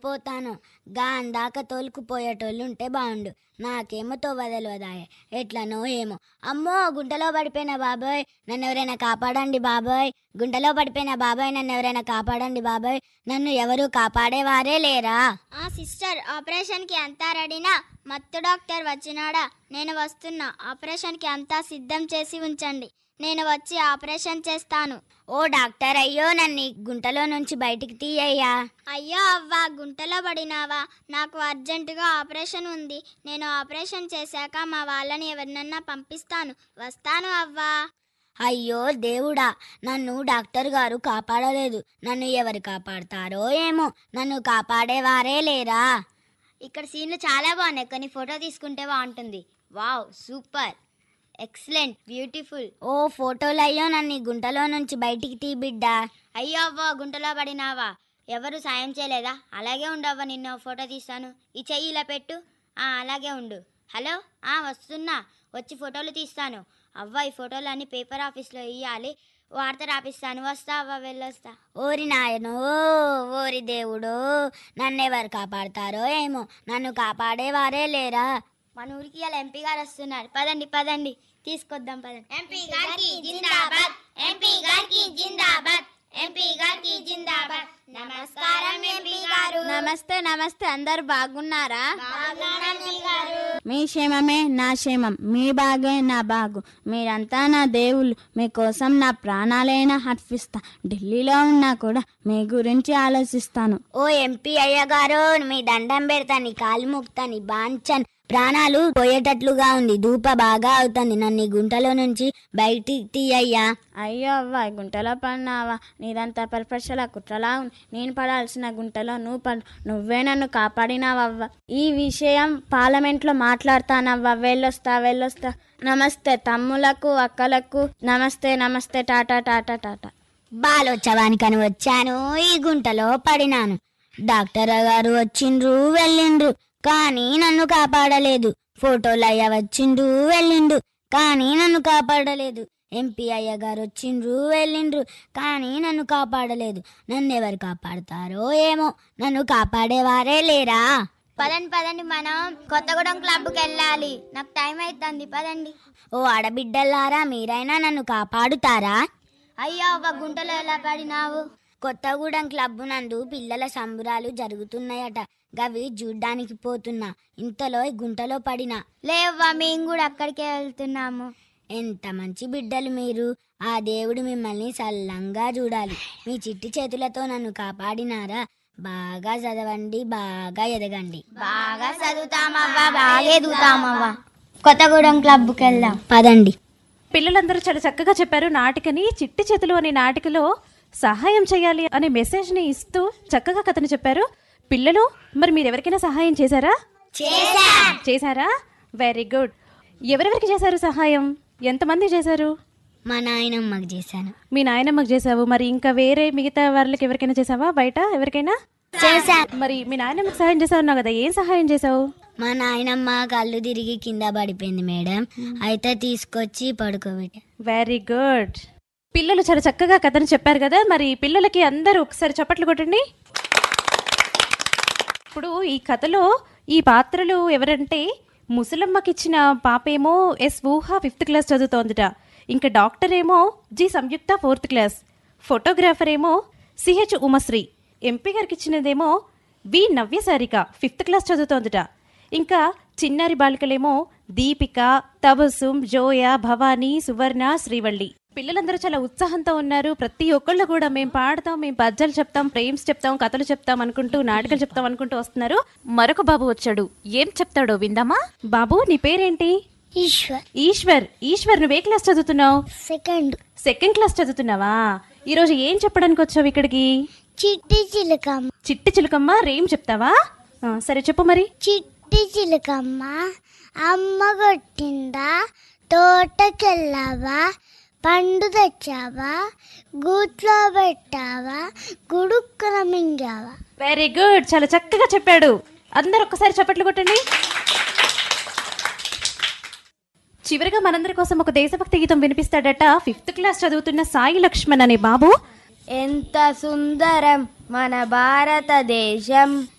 పోతాను గా అందాక తోలుకుపోయేటోళ్ళు ఉంటే బాగుండు నాకేమో తోవదలవదాయే ఎట్లనో ఏమో అమ్మో గుంటలో పడిపోయిన బాబాయ్ నన్ను ఎవరైనా కాపాడండి బాబాయ్ గుంటలో పడిపోయిన బాబాయ్ నన్ను ఎవరైనా కాపాడండి బాబాయ్ నన్ను ఎవరు కాపాడేవారే లేరా ఆ సిస్టర్ ఆపరేషన్కి అంతా రెడీనా మత్తు డాక్టర్ వచ్చినాడా నేను వస్తున్నా ఆపరేషన్కి అంతా సిద్ధం చేసి ఉంచండి నేను వచ్చి ఆపరేషన్ చేస్తాను ఓ డాక్టర్ అయ్యో నన్ను ఈ గుంటలో నుంచి బయటికి తీయ్యా అయ్యో అవ్వా గుంటలో పడినావా నాకు అర్జెంటుగా ఆపరేషన్ ఉంది నేను ఆపరేషన్ చేశాక మా వాళ్ళని ఎవరినన్నా పంపిస్తాను వస్తాను అవ్వా అయ్యో దేవుడా నన్ను డాక్టర్ గారు కాపాడలేదు నన్ను ఎవరు కాపాడతారో ఏమో నన్ను కాపాడేవారే లేరా ఇక్కడ సీన్లు చాలా బాగున్నాయి కొన్ని ఫోటో తీసుకుంటే బాగుంటుంది వావ్ సూపర్ ఎక్సలెంట్ బ్యూటిఫుల్ ఓ ఫోటోలు అయ్యో నన్ను ఈ గుంటలో నుంచి బయటికి తీ బిడ్డా అయ్యో అవ్వ గుంటలో పడినావా ఎవరు సాయం చేయలేదా అలాగే ఉండవ్వ నిన్ను ఫోటో తీస్తాను ఈ చెయ్యి ఇలా పెట్టు ఆ అలాగే ఉండు హలో ఆ వస్తున్నా వచ్చి ఫోటోలు తీస్తాను అవ్వ ఈ ఫోటోలు అన్ని పేపర్ ఆఫీస్లో ఇవ్వాలి వార్త రాపిస్తాను వస్తా అవ్వ వెళ్ళొస్తా ఓరి నాయనో ఓరి దేవుడో నన్ను ఎవరు కాపాడతారో ఏమో నన్ను కాపాడేవారే లేరా మన ఊరికి ఇలా ఎంపీ గారు వస్తున్నారు పదండి పదండి తీసుకొద్దాం పదండి ఎంపీ గారికి జిందాబాద్ ఎంపీ గారికి జిందాబాద్ ఎంపీ గారికి జిందాబాద్ నమస్కారం ఎంపీ గారు నమస్తే నమస్తే అందరు బాగున్నారా ఎంపీ గారు మీ క్షేమమే నా క్షేమం మీ బాగే నా బాగు మీరంతా నా దేవుళ్ళు మీకోసం నా ప్రాణాలైనా అర్పిస్తా ఢిల్లీలో ఉన్నా కూడా మీ గురించి ఆలోచిస్తాను ఓ ఎంపీ అయ్యగారు మీ దండం పెడతా నీ కాలు ముక్తా నీ బాంచన్ ప్రాణాలు పోయేటట్లుగా ఉంది ధూప బాగా అవుతుంది నన్ను ఈ గుంటలో నుంచి బయటికి తీయ్యా అయ్యో అవ్వ ఈ గుంటలో పడినావా నీదంతా పర్పక్షల కుట్రలా ఉంది నేను పడాల్సిన గుంటలో నువ్వు పడు నువ్వే నన్ను కాపాడినావవ్వ ఈ విషయం పార్లమెంట్లో మాట్లాడతానవ్వ వెళ్ళొస్తా వెళ్ళొస్తా నమస్తే తమ్ములకు అక్కలకు నమస్తే నమస్తే టాటా టాటా టాటా బాలోత్సవానికని వచ్చాను ఈ గుంటలో పడినాను డాక్టర్ గారు వచ్చిండ్రు వెళ్ళిండ్రు కానీ నన్ను కాపాడలేదు ఫోటోలు అయ్య వచ్చిండ్రు వెళ్ళిండ్రు కానీ నన్ను కాపాడలేదు ఎంపీ అయ్య గారు వచ్చిండ్రు వెళ్ళిండ్రు కానీ నన్ను కాపాడలేదు నన్ను ఎవరు కాపాడతారో ఏమో నన్ను కాపాడేవారే లేరా పదండి పదండి మనం కొత్తగూడెం క్లబ్కి వెళ్ళాలి నాకు టైం అవుతుంది పదండి ఓ ఆడబిడ్డలారా మీరైనా నన్ను కాపాడుతారా అయ్యో ఒక గుంటలో ఎలా పడినావు కొత్తగూడెం క్లబ్ నందు పిల్లల సంబురాలు జరుగుతున్నాయట గవి చూడ్డానికి పోతున్నా ఇంతలో ఈ గుంటలో పడినా లేవ్వా మేము కూడా అక్కడికే వెళ్తున్నాము ఎంత మంచి బిడ్డలు మీరు ఆ దేవుడు మిమ్మల్ని సల్లంగా చూడాలి మీ చిట్టి చేతులతో నన్ను కాపాడినారా బాగా చదవండి బాగా ఎదగండి బాగా చదువుతామవ్వా బాగా ఎదుగుతామవ్వా కొత్తగూడెం క్లబ్కి వెళ్దాం పదండి పిల్లలందరూ చాలా చక్కగా చెప్పారు నాటికని చిట్టి చేతులు అనే నాటికలో సహాయం చేయాలి అనే మెసేజ్ ని ఇస్తూ చక్కగా కథను చెప్పారు పిల్లలు మరి మీరు ఎవరికైనా సహాయం చేశారా చేశారా వెరీ గుడ్ ఎవరెవరికి చేశారు సహాయం ఎంతమంది చేశారు మా నాయనమ్మకి చేశాను మీ నాయనమ్మకి చేసావు మరి ఇంకా వేరే మిగతా వాళ్ళకి ఎవరికైనా చేసావా బయట ఎవరికైనా చేశాను మరి మీ నాయనమ్మకి సహాయం చేసావు కదా ఏం సహాయం చేసావు మా నాయనమ్మ కళ్ళు తిరిగి కింద పడిపోయింది మేడం అయితే తీసుకొచ్చి పడుకోబెట్టా వెరీ గుడ్ పిల్లలు చాలా చక్కగా కథను చెప్పారు కదా మరి పిల్లలకి అందరూ ఒకసారి చప్పట్లు కొట్టండి ఇప్పుడు ఈ కథలో ఈ పాత్రలు ఎవరంటే ముసలమ్మకి ఇచ్చిన పాపేమో ఎస్ ఊహ ఫిఫ్త్ క్లాస్ చదువుతోందిట ఇంకా డాక్టర్ ఏమో G Samyuktha fourth class photographer ఏమో సిహెచ్ ఉమశ్రీ ఎంపీ గారికి ఇచ్చినదేమో V Navya Sarika fifth class చదువుతోందిట ఇంకా చిన్నారి బాలికలేమో దీపిక తబసుం జోయ భవానీ సువర్ణ శ్రీవల్లి పిల్లలందరూ చాలా ఉత్సాహంతో ఉన్నారు ప్రతి ఒక్కళ్ళు కూడా మేము పాడతాం మేము పద్యాలు చెప్తాం ప్రేమ్స్ చెప్తాం కథలు చెప్తాం అనుకుంటూ నాటకాలు చెప్తాం అనుకుంటూ వస్తున్నారు మరొక బాబు వచ్చాడు ఏం చెప్తాడో విందామా బాబు నీ పేరేంటి ఈశ్వర్ ఈశ్వర్ ఈశ్వర్ నువ్వు ఏ క్లాస్ చదువుతున్నావు సెకండ్ సెకండ్ క్లాస్ చదువుతున్నావా ఈరోజు ఏం చెప్పడానికి వచ్చావు ఇక్కడికి చిట్టి చిలకమ్మ చిట్టి చిలుకమ్మ రేం చెప్తావా ఆ, సరే చెప్పు మరి చిట్టి చిలకమ్మ అమ్మ కొట్టిందా తోటకెళ్ళావా పండు తెచ్చావా గూట్లో పెట్టావా గుడుక్కున మింగావా వెరీ గుడ్ చాలా చక్కగా చెప్పాడు అందరు ఒక్కసారి చప్పట్లు కొట్టండి చివరిగా మనందరి కోసం ఒక దేశభక్తి గీతం వినిపిస్తాడట ఫిఫ్త్ క్లాస్ చదువుతున్న సాయి లక్ష్మణ్ అనే బాబు ఎంత సుందరం మన భారతదేశం